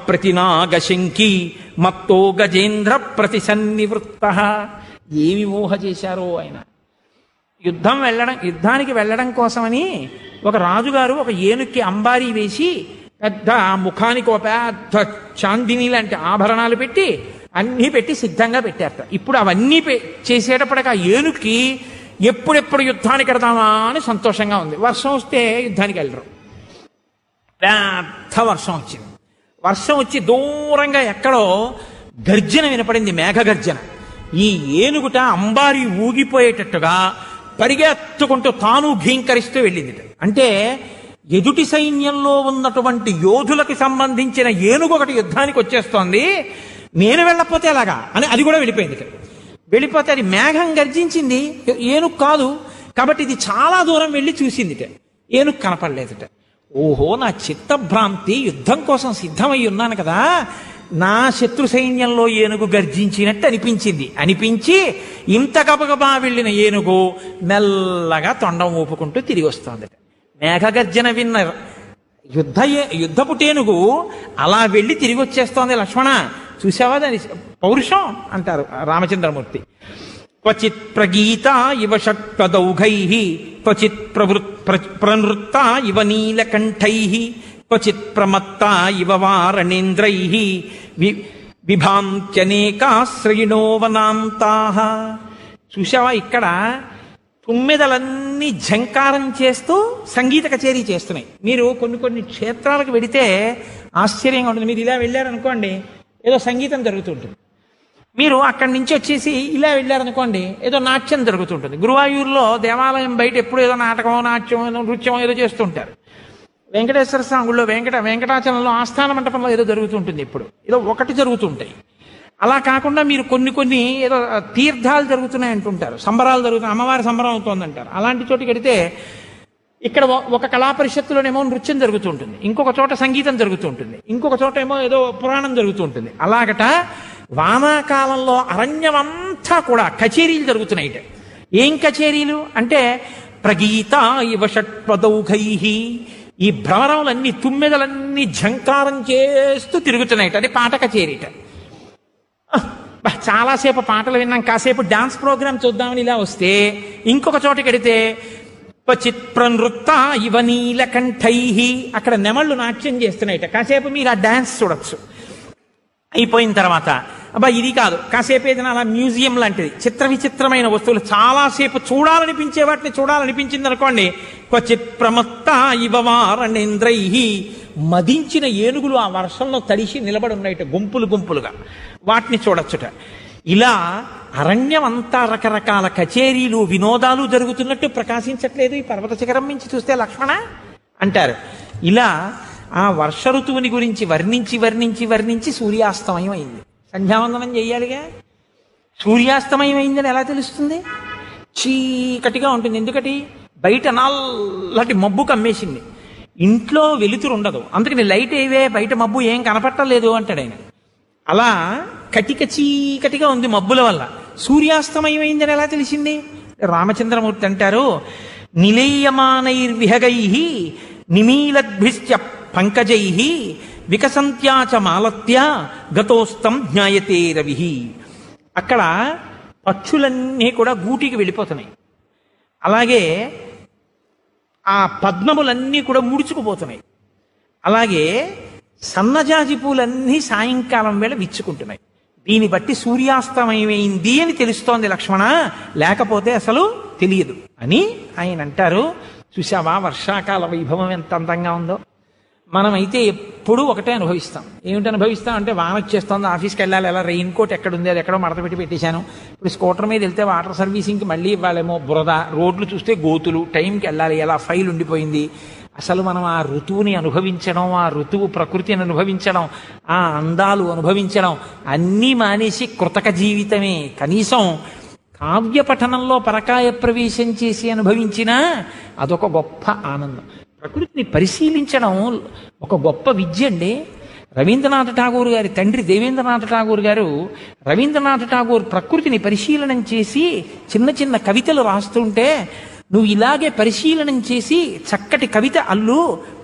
ప్రతినాగశంకి మత్తో గజేంద్ర ప్రతిసన్నివృత్త ఏమి ఊహ చేశారో ఆయన యుద్ధం వెళ్ళడం యుద్ధానికి వెళ్ళడం కోసమని ఒక రాజుగారు ఒక ఏనుక్కి అంబారీ వేసి పెద్ద ముఖానికి ఒక పెద్ద చాందిని లాంటి ఆభరణాలు పెట్టి అన్నీ పెట్టి సిద్ధంగా పెట్టారట ఇప్పుడు అవన్నీ పె- చేసేటప్పటికి ఆ ఏనుక్కి ఎప్పుడెప్పుడు యుద్ధానికి వెడదామా అని సంతోషంగా ఉంది వర్షం వస్తే యుద్ధానికి వెళ్ళరు పెద్ద వర్షం వచ్చింది వర్షం వచ్చి దూరంగా ఎక్కడో గర్జన వినపడింది మేఘ గర్జన ఈ ఏనుగుట అంబారి ఊగిపోయేటట్టుగా పరిగెత్తుకుంటూ తాను ఘీంకరిస్తూ వెళ్ళింది అంటే ఎదుటి సైన్యంలో ఉన్నటువంటి యోధులకు సంబంధించిన ఏనుగు ఒకటి యుద్ధానికి వచ్చేస్తోంది నేను వెళ్ళకపోతే ఎలాగా అని అది కూడా వెళ్ళిపోయింది ఇక్కడ. వెళ్ళిపోతే అది మేఘం గర్జించింది ఏనుగు కాదు కాబట్టి ఇది చాలా దూరం వెళ్ళి చూసిందిట ఏనుగు కనపడలేదుట ఓహో నా చిత్తభ్రాంతి యుద్ధం కోసం సిద్ధమై ఉన్నాను కదా నా శత్రు సైన్యంలో ఏనుగు గర్జించినట్టు అనిపించింది అనిపించి ఇంత గబగబా వెళ్ళిన ఏనుగు మెల్లగా తొండం ఊపుకుంటూ తిరిగి వస్తోందట మేఘగర్జన విన్న యుద్ధ ఏ- యుద్ధపు టేనుగు అలా వెళ్ళి తిరిగి వచ్చేస్తోంది లక్ష్మణ చూసావా దాని పౌరుషం అంటారు రామచంద్రమూర్తి క్వచిత్ ప్రగీత ఇవ షట్పదౌఘై క్వచిత్ ప్రవృత్ ప్ర- ప్రనృత్త ఇవ నీలకంఠై క్వచిత్ ప్రమత్త ఇవ వారణేంద్రై వి విభాంత్యనేకాశ్రయిణో వనాంతా చూసావా ఇక్కడ తుమ్మెదలన్నీ ఝంకారం చేస్తూ సంగీత కచేరీ చేస్తున్నాయి మీరు కొన్ని కొన్ని క్షేత్రాలకు వెడితే ఆశ్చర్యంగా ఉంటుంది మీరు ఇలా వెళ్ళారనుకోండి ఏదో సంగీతం జరుగుతుంటుంది మీరు అక్కడి నుంచి వచ్చేసి ఇలా వెళ్ళారనుకోండి ఏదో నాట్యం జరుగుతుంటుంది గురువాయూరులో దేవాలయం బయట ఎప్పుడు ఏదో నాటకం నాట్యం ఏదో నృత్యం ఏదో చేస్తుంటారు వెంకటేశ్వర స్వామి గుళ్ళో వెంకట వెంకటాచలంలో ఆస్థాన మంటపంలో ఏదో జరుగుతుంటుంది ఇప్పుడు ఏదో ఒకటి జరుగుతుంటాయి అలా కాకుండా మీరు కొన్ని కొన్ని ఏదో తీర్థాలు జరుగుతున్నాయి అంటుంటారు సంబరాలు జరుగుతున్నాయి అమ్మవారి సంబరం అవుతోందంటారు అలాంటి చోటుకి వెడితే ఇక్కడ ఒ- ఒక కళా పరిషత్తులోనేమో నృత్యం జరుగుతుంటుంది ఇంకొక చోట సంగీతం జరుగుతుంటుంది ఇంకొక చోట ఏమో ఏదో పురాణం జరుగుతుంటుంది అలాగట వానాకాలంలో అరణ్యమంతా కూడా కచేరీలు జరుగుతున్నాయిట ఏం కచేరీలు అంటే ప్రగీత ఇవ షట్పదౌఘై ఈ భ్రమరములన్నీ తుమ్మెదలన్నీ ఝంకారం చేస్తూ తిరుగుతున్నాయిట అది పాట కచేరీట బా, చాలాసేపు పాటలు విన్నాం కాసేపు డాన్స్ ప్రోగ్రామ్ చూద్దామని ఇలా వస్తే ఇంకొక చోటకి వెడితే క్వచిత్ ప్రనృత్త ఇవ నీలకంఠై అక్కడ నెమళ్ళు నాట్యం చేస్తున్నాయిట కాసేపు మీరు ఆ డాన్స్ చూడొచ్చు అయిపోయిన తర్వాత అబ్బా ఇది కాదు కాసేపు ఏదైనా అలా మ్యూజియం లాంటిది చిత్ర విచిత్రమైన వస్తువులు చాలాసేపు చూడాలనిపించే వాటిని చూడాలనిపించింది అనుకోండి క్వచిత్ ప్రమత్త ఇవ వారణేంద్రై మదించిన ఏనుగులు ఆ వర్షంలో తడిసి నిలబడి ఉన్నాయిట గుంపులు గుంపులుగా వాటిని చూడొచ్చుట ఇలా అరణ్యం అంతా రకరకాల కచేరీలు వినోదాలు జరుగుతున్నట్టు ప్రకాశించట్లేదు ఈ పర్వత శిఖరం నుంచి చూస్తే లక్ష్మణ అంటారు ఇలా ఆ వర్ష ఋతువుని గురించి వర్ణించి వర్ణించి వర్ణించి సూర్యాస్తమయం అయింది సంధ్యావందనం చేయాలిగా సూర్యాస్తమయం అయిందని ఎలా తెలుస్తుంది చీకటిగా ఉంటుంది ఎందుకటి బయట నల్లటి మబ్బు కమ్మేసింది ఇంట్లో వెలుతురు ఉండదు అందుకని లైట్ ఏవే బయట మబ్బు ఏం కనపట్టలేదు అంటాడు ఆయన అలా కటిక చీకటిగా ఉంది మబ్బుల వల్ల సూర్యాస్తమయం అయిందని ఎలా తెలిసింది రామచంద్రమూర్తి అంటారు నిలేయమానైర్విహగై నిమీలద్భిశ్చ పంకజై వికసంత్యాచ మాలత్య గతోస్తం జ్ఞాయతే రవి అక్కడ పక్షులన్నీ కూడా గూటికి వెళ్ళిపోతున్నాయి అలాగే ఆ పద్మములన్నీ కూడా ముడుచుకుపోతున్నాయి అలాగే సన్నజాజి పూలన్నీ సాయంకాలం వేళ విచ్చుకుంటున్నాయి దీన్ని బట్టి సూర్యాస్తమయమైంది అని తెలుస్తోంది లక్ష్మణ లేకపోతే అసలు తెలియదు అని ఆయన అంటారు చూసావా వర్షాకాల వైభవం ఎంత అందంగా ఉందో మనమైతే ఎప్పుడూ ఒకటే అనుభవిస్తాం ఏమిటి అనుభవిస్తాం అంటే వాన వచ్చేస్తుంది ఆఫీస్కి వెళ్ళాలి ఎలా రెయిన్ కోట్ ఎక్కడుంది అది ఎక్కడో మడత పెట్టి పెట్టేశాను ఇప్పుడు స్కూటర్ మీద వెళ్తే వాటర్ సర్వీసింగ్కి మళ్ళీ ఇవ్వాలేమో బురద రోడ్లు చూస్తే గోతులు టైంకి వెళ్ళాలి ఎలా ఫైల్ ఉండిపోయింది అసలు మనం ఆ ఋతువుని అనుభవించడం ఆ ఋతువు ప్రకృతిని అనుభవించడం ఆ అందాలు అనుభవించడం అన్నీ మానేసి కృతక జీవితమే కనీసం కావ్య పఠనంలో పరకాయ ప్రవేశం చేసి అనుభవించినా అదొక గొప్ప ఆనందం ప్రకృతిని పరిశీలించడం ఒక గొప్ప విద్య అండి రవీంద్రనాథ్ ఠాగూర్ గారి తండ్రి దేవేంద్రనాథ్ ఠాగూర్ గారు రవీంద్రనాథ్ ఠాగూర్ ప్రకృతిని పరిశీలనం చేసి చిన్న చిన్న కవితలు రాస్తుంటే నువ్వు ఇలాగే పరిశీలనం చేసి చక్కటి కవిత అల్లు